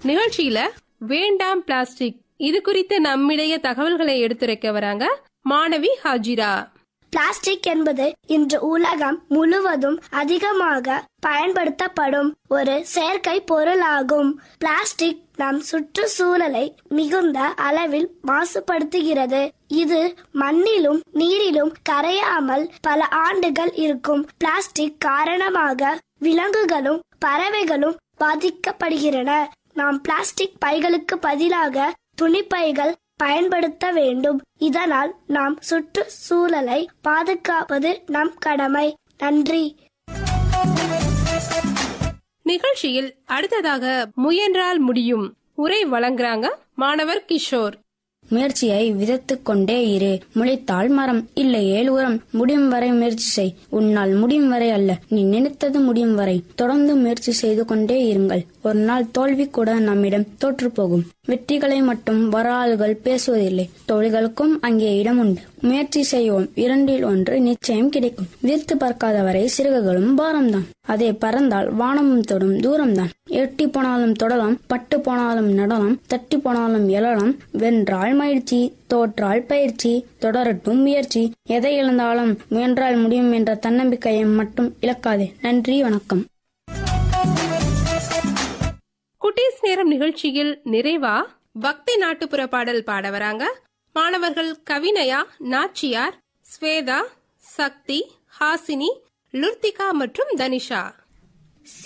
நிகழ்ச்சியில வேண்டாம் பிளாஸ்டிக் இது குறித்த நம்மிடையே தகவல்களை எடுத்துரைக்க வராங்க மாணவி ஹாஜிரா பிளாஸ்டிக் என்பது இன்று உலகம் முழுவதும் அதிகமாக பயன்படுத்தப்படும் ஒரு செயற்கை பொருளாகும் பிளாஸ்டிக் நம் சுற்றுச்சூழலை மிகுந்த அளவில் மாசுபடுத்துகிறது இது மண்ணிலும் நீரிலும் கரையாமல் பல ஆண்டுகள் இருக்கும் பிளாஸ்டிக் காரணமாக விலங்குகளும் பறவைகளும் பாதிக்கப்படுகின்றன நாம் பிளாஸ்டிக் பைகளுக்கு பதிலாக துணிப்பைகள் பயன்படுத்த வேண்டும் இதனால் நாம் சுற்றுச்சூழலை பாதுகாப்பது நம் கடமை நன்றி நிகழ்ச்சியில் அடுத்ததாக முயன்றால் முடியும் உரை வழங்குறாங்க மாணவர் கிஷோர் முயற்சியை விதத்துக் கொண்டே இரு முளைத்தால் மரம் இல்லையேல் உரம் முடியும் வரை முயற்சி செய் உன்னால் முடியும் வரை அல்ல நீ நினைத்தது முடியும் வரை தொடர்ந்து முயற்சி செய்து கொண்டே இருங்கள் ஒரு நாள் தோல்வி கூட நம்மிடம் தோற்று போகும் வெற்றிகளை மட்டும் வராளுகள் பேசுவதில்லை தோழிகளுக்கும் அங்கே இடம் உண்டு முயற்சி செய்வோம் இரண்டில் ஒன்று நிச்சயம் கிடைக்கும் வீர்த்து பார்க்காதவரை சிறகுகளும் பாரம்தான் அதே பறந்தால் வானமும் தொடும் தூரம்தான் எட்டி போனாலும் தொடலாம் பட்டு போனாலும் நடலாம் தட்டி போனாலும் எழலாம் வென்றால் மகிழ்ச்சி தோற்றால் பயிற்சி தொடரட்டும் முயற்சி எதை இழந்தாலும் முயன்றால் முடியும் என்ற தன்னம்பிக்கையை மட்டும் இழக்காதே நன்றி வணக்கம் குட்டீஸ் நேரம் நிகழ்ச்சியில் நிறைவா பக்தி நாட்டுப்புற பாடல் பாட வராங்க மாணவர்கள் கவினயா நாச்சியார் ஸ்வேதா சக்தி ஹாசினி லுர்த்திகா மற்றும் தனிஷா